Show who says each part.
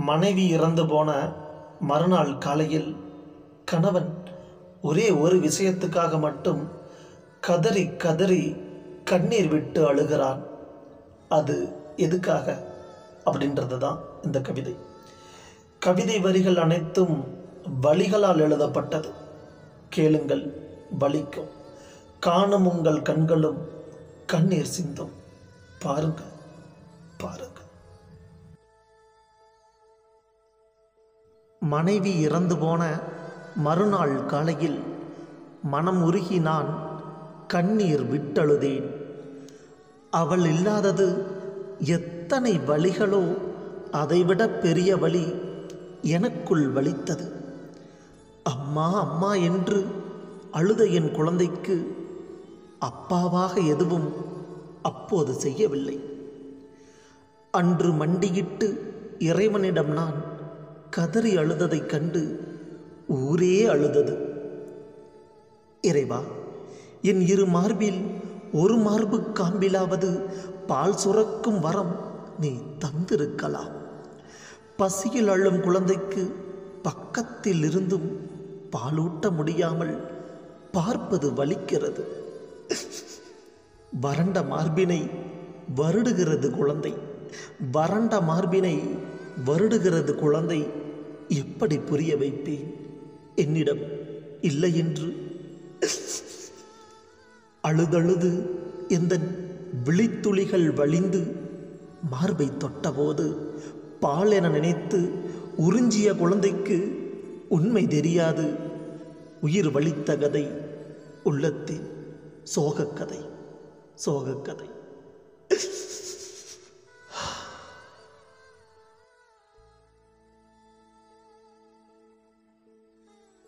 Speaker 1: மனைவி இறந்து போன மறுநாள் காலையில் கணவன் ஒரே ஒரு விஷயத்துக்காக மட்டும் கதறி கதறி கண்ணீர் விட்டு அழுகிறான் அது எதுக்காக அப்படின்றது தான் இந்த கவிதை கவிதை வரிகள் அனைத்தும் வழிகளால் எழுதப்பட்டது கேளுங்கள் வலிக்கும் காணும் உங்கள் கண்களும் கண்ணீர் சிந்தும் பாருங்கள் பாருங்கள் மனைவி இறந்து போன மறுநாள் காலையில் மனம் உருகி நான் கண்ணீர் விட்டழுதேன் அவள் இல்லாதது எத்தனை வழிகளோ அதைவிட பெரிய வழி எனக்குள் வலித்தது அம்மா அம்மா என்று அழுத என் குழந்தைக்கு அப்பாவாக எதுவும் அப்போது செய்யவில்லை அன்று மண்டியிட்டு இறைவனிடம் நான் கதறி அழுததைக் கண்டு ஊரே அழுதது இறைவா என் இரு மார்பில் ஒரு மார்பு காம்பிலாவது பால் சுரக்கும் வரம் நீ தந்திருக்கலாம் பசியில் அழும் குழந்தைக்கு பக்கத்தில் இருந்தும் பாலூட்ட முடியாமல் பார்ப்பது வலிக்கிறது வறண்ட மார்பினை வருடுகிறது குழந்தை வறண்ட மார்பினை வருடுகிறது குழந்தை எப்படி புரிய வைப்பேன் என்னிடம் இல்லை என்று அழுதழுது எந்த விழித்துளிகள் வழிந்து மார்பை தொட்டபோது பால் என நினைத்து உறிஞ்சிய குழந்தைக்கு உண்மை தெரியாது உயிர் வலித்த கதை உள்ளத்தின் சோகக்கதை சோகக்கதை